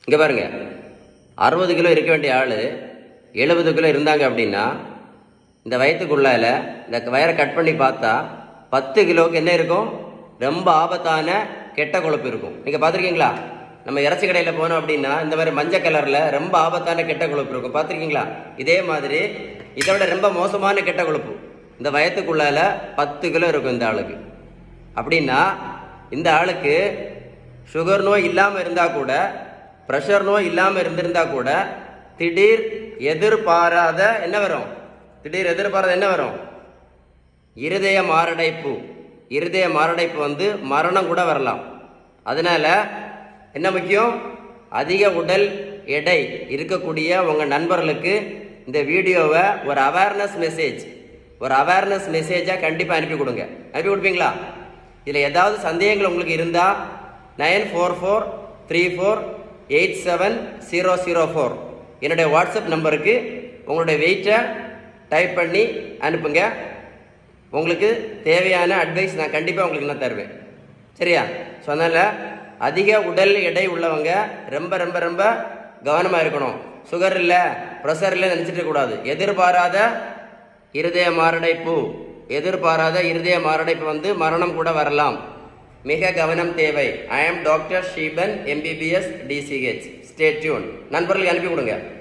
இங்கே பாருங்க அறுபது கிலோ இருக்க வேண்டிய ஆள் எழுபது கிலோ இருந்தாங்க அப்படின்னா இந்த வயத்துக்குள்ளால இந்த வயரை கட் பண்ணி பார்த்தா பத்து கிலோவுக்கு என்ன இருக்கும் ரொம்ப ஆபத்தான கெட்ட கொழுப்பு இருக்கும் நீங்கள் பார்த்துருக்கீங்களா நம்ம இறைச்சி கடையில் போனோம் அப்படின்னா இந்த மாதிரி மஞ்சள் கலரில் ரொம்ப ஆபத்தான கெட்ட கொழுப்பு இருக்கும் பார்த்துருக்கீங்களா இதே மாதிரி இதை விட ரொம்ப மோசமான கெட்ட கொழுப்பு இந்த வயத்துக்குள்ளால பத்து கிலோ இருக்கும் இந்த ஆளுக்கு அப்படின்னா இந்த ஆளுக்கு சுகர் நோய் இல்லாமல் இருந்தால் கூட ப்ரெஷர் நோய் இல்லாமல் இருந்திருந்தா கூட திடீர் எதிர்பாராத என்ன வரும் திடீர் எதிர்பாராத என்ன வரும் இருதய மாரடைப்பு இருதய மாரடைப்பு வந்து மரணம் கூட வரலாம் அதனால என்ன முக்கியம் அதிக உடல் எடை இருக்கக்கூடிய உங்கள் நண்பர்களுக்கு இந்த வீடியோவை ஒரு அவேர்னஸ் மெசேஜ் ஒரு அவேர்னஸ் மெசேஜாக கண்டிப்பாக அனுப்பி கொடுங்க அனுப்பி கொடுப்பீங்களா இதில் ஏதாவது சந்தேகங்கள் உங்களுக்கு இருந்தால் nine four four three four eight seven zero zero four என்னுடைய வாட்ஸ்அப் நம்பருக்கு உங்களுடைய வெயிட்டை டைப் பண்ணி அனுப்புங்க உங்களுக்கு தேவையான அட்வைஸ் நான் கண்டிப்பாக உங்களுக்கு நான் தருவேன் சரியா ஸோ அதனால் அதிக உடல் எடை உள்ளவங்க ரொம்ப ரொம்ப ரொம்ப கவனமாக இருக்கணும் சுகர் இல்லை ப்ரெஷர் இல்லை நினச்சிட்டு கூடாது எதிர்பாராத இருதய மாரடைப்பு எதிர்பாராத இருதய மாரடைப்பு வந்து மரணம் கூட வரலாம் மிக கவனம் தேவை I am doctor Sheeban MBBS DCH stay tuned நண்பர்களுக்கு அனுப்பி கொடுங்க